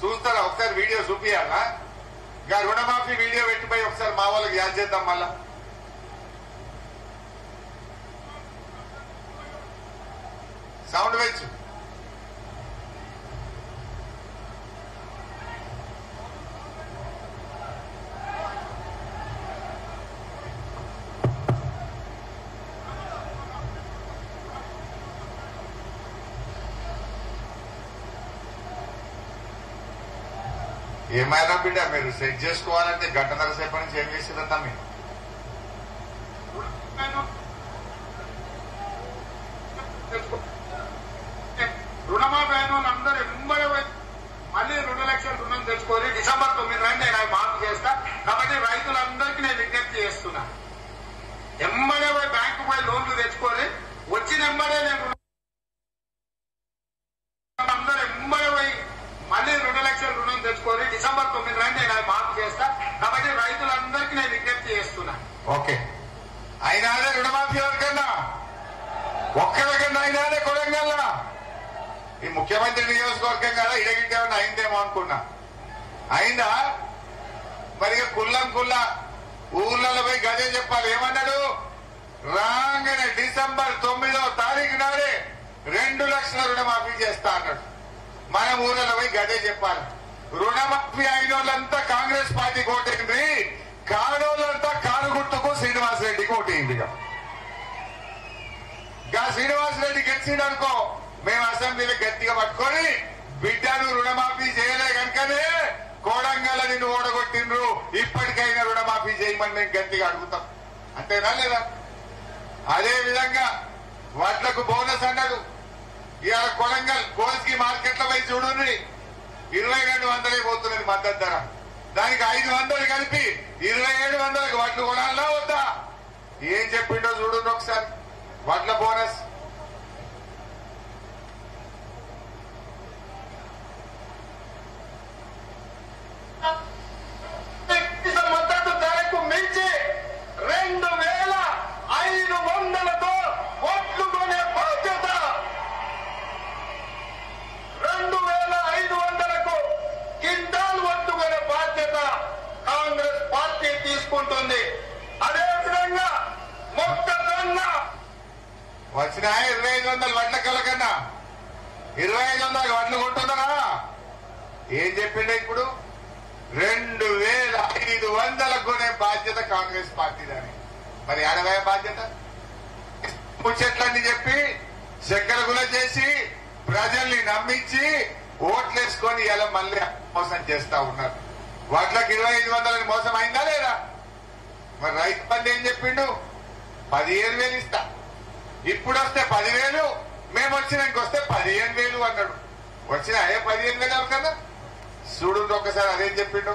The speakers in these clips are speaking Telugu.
చూస్తారా ఒకసారి వీడియో చూపియాలా ఇంకా రుణమాఫీ వీడియో పెట్టిపోయి ఒకసారి మా వాళ్ళకి యాద్ చేద్దాం మళ్ళా సౌండ్ పెంచు ఏమైనా బిడ్డ మీరు సెట్ చేసుకోవాలంటే గంటన్నర సేపటి నుంచి ఏం చేసిందన్నా మీరు రుణమాఫీ అయిన వాళ్ళందరూ ఎంబడే పోయి మళ్ళీ రెండు లక్షల రుణం తెచ్చుకొని డిసెంబర్ తొమ్మిది రండి నేను అవి మాఫీ చేస్తా కాబట్టి రైతులందరికీ నేను విజ్ఞప్తి చేస్తున్నా ఎంబడే పోయి బ్యాంకు పోయి లోన్లు తెచ్చుకొని వచ్చిన ఎంబడే నేను రుణం అందరూ ఎంబడే పోయి మళ్ళీ రెండు లక్షల రుణం తెచ్చుకొని డిసెంబర్ తొమ్మిది రండి నేను అవి మాఫీ చేస్తా కాబట్టి రైతులందరికీ నేను విజ్ఞప్తి చేస్తున్నా ఓకే అయినాదే రుణమాఫీ ఎవరికన్నా ఒక్కరికన్నా అయినాదే కొడంగల్లా ఈ ముఖ్యమంత్రి నియోజకవర్గం కదా ఇడగిట్టేమన్నా అయిందేమో అనుకున్నా అయిందా మరి ఇక కుల్లం కుల్ల ఊర్లలో పోయి గదే చెప్పాలి ఏమన్నాడు రాగానే డిసెంబర్ తొమ్మిదో తారీఖు నాడే రెండు లక్షల రుణమాఫీ చేస్తా అన్నాడు మనం ఊర్లలో పోయి గదే చెప్పాలి రుణమాఫీ అయిన వాళ్ళంతా కాంగ్రెస్ పార్టీ ఓటైంది కానోళ్ళంతా కారు గుర్తుకు శ్రీనివాసరెడ్డికి ఓటైంది ఇక గా శ్రీనివాసరెడ్డి గెలిచిండనుకో మేము అసెంబ్లీలో గట్టిగా పట్టుకొని బిడ్డను రుణమాఫీ చేయలే కనుకనే కోడంగల్ నిన్ను ఓడగొట్టిండ్రు ఇప్పటికైనా రుణమాఫీ చేయమని మేము గట్టిగా అడుగుతాం అంతేనా లేదా అదే విధంగా వడ్లకు బోనస్ అన్నాడు ఇవాళ కొడంగల్ కోల్స్కి మార్కెట్ లో పోయి చూడండి ఇరవై రెండు వందలే పోతున్నది మద్దతు ధర దానికి ఐదు వందలు కలిపి ఇరవై ఏడు వందలకు వడ్లు కొనాలా వద్దా ఏం చెప్పిండో చూడండి ఒకసారి వడ్ల బోనస్ కనీస మద్దతు ధరకు మించి రెండు వేల ఐదు వందలతో ఓట్లు కొనే బాధ్యత రెండు వేల ఐదు వందలకు కింటాల్ ఓట్లు కొనే బాధ్యత కాంగ్రెస్ పార్టీ తీసుకుంటుంది అదేవిధంగా మొక్కజొన్న వచ్చిన ఇరవై ఐదు వందల వడ్ల కల కన్నా ఇరవై ఐదు వందల వడ్లు కొంటున్నారా ఏం చెప్పిండే ఇప్పుడు రెండు వేల ఐదు వందలకు కొనే బాధ్యత కాంగ్రెస్ పార్టీదని మరి ఆడవే బాధ్యత ముచ్చట్లన్నీ చెప్పి చక్కెర గుల చేసి ప్రజల్ని నమ్మించి ఓట్లేసుకొని ఇలా మళ్ళీ మోసం చేస్తా ఉన్నారు వాటికి ఇరవై ఐదు వందలని మోసం అయిందా లేదా మరి రైతు బంధు ఏం చెప్పిండు పదిహేను వేలు ఇస్తా ఇప్పుడు వస్తే పదివేలు మేము వచ్చినాక వస్తే పదిహేను వేలు అన్నాడు వచ్చిన అయ్యే పదిహేను వేలు ఎవరికన్నా చూడు ఒక్కసారి అదేం చెప్పిండు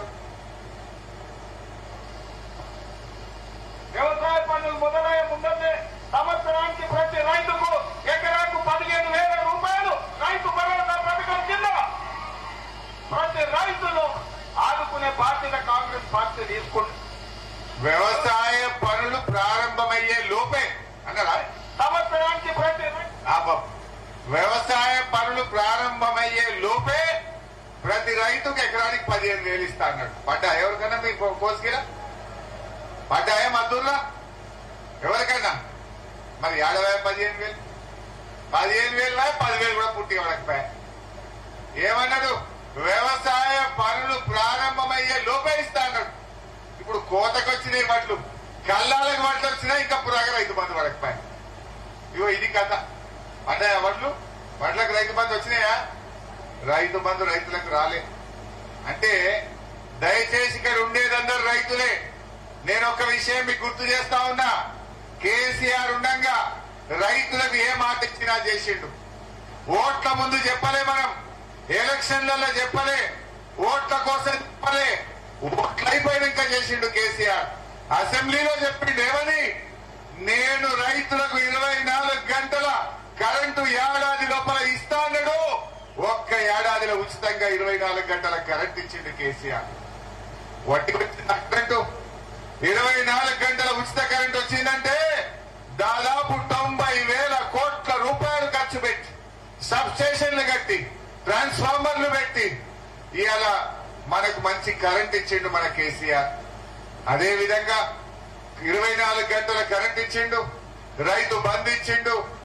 వ్యవసాయ పనులు మొదలయ్యే ముందరే సంవత్సరానికి ప్రతి రైతుకు ఎకరాకు పదిహేను వేల రూపాయలు రైతు భరోసా పథకం కింద ప్రతి రైతును ఆదుకునే బాధ్యత కాంగ్రెస్ పార్టీ తీసుకుంటుంది వ్యవసాయ పనులు ప్రారంభమయ్యే లోపే అన్నారా సంవత్సరానికి ప్రతి రైతు పాపం వ్యవసాయ పనులు ప్రారంభమయ్యే లోపే ప్రతి రైతుకు ఎకరానికి పదిహేను వేలు ఇస్తా అన్నాడు పడ్డా ఎవరికన్నా మీ కోసుకిరా పడ్డాయా మద్దూరులా ఎవరికన్నా మరి ఏడవే పదిహేను వేలు పదిహేను వేలు పదివేలు కూడా పుట్టి ఇవ్వలేకపోయా ఏమన్నాడు వ్యవసాయ పనులు ప్రారంభమయ్యే లోపే ఇస్తా అన్నాడు ఇప్పుడు కోతకు వచ్చినాయి వడ్లు కల్లాలకు వడ్లు వచ్చినా ఇంకా పురాగా రైతు బంధు పడకపోయా ఇగో ఇది కథ పడ్డాయా వడ్లు వడ్లకు రైతు బంధు వచ్చినాయా రైతు బంధు రైతులకు రాలే అంటే దయచేసి ఇక్కడ ఉండేదందరూ రైతులే నేను ఒక విషయం మీకు గుర్తు చేస్తా ఉన్నా కేసీఆర్ ఉండగా రైతులకు ఏ మాట ఇచ్చినా చేసిండు ఓట్ల ముందు చెప్పలే మనం ఎలక్షన్లలో చెప్పలే ఓట్ల కోసం చెప్పలే ఓట్లు అయిపోయినాక చేసిండు కేసీఆర్ అసెంబ్లీలో చెప్పిండు ఏమని నేను రైతులకు ఇరవై నాలుగు గంటల కరెంటు ఏడాది లోపల ఇస్తాడు ఒక్క ఏడాదిలో ఉచితంగా ఇరవై నాలుగు గంటల కరెంట్ ఇచ్చిండు కేసీఆర్ వడ్డీ వచ్చింది కరెంటు ఇరవై నాలుగు గంటల ఉచిత కరెంట్ వచ్చిందంటే దాదాపు తొంభై వేల కోట్ల రూపాయలు ఖర్చు పెట్టి సబ్ స్టేషన్లు కట్టి ట్రాన్స్ఫార్మర్లు పెట్టి ఇవాళ మనకు మంచి కరెంట్ ఇచ్చిండు మన కేసీఆర్ అదే విధంగా ఇరవై నాలుగు గంటల కరెంట్ ఇచ్చిండు రైతు బంద్ ఇచ్చిండు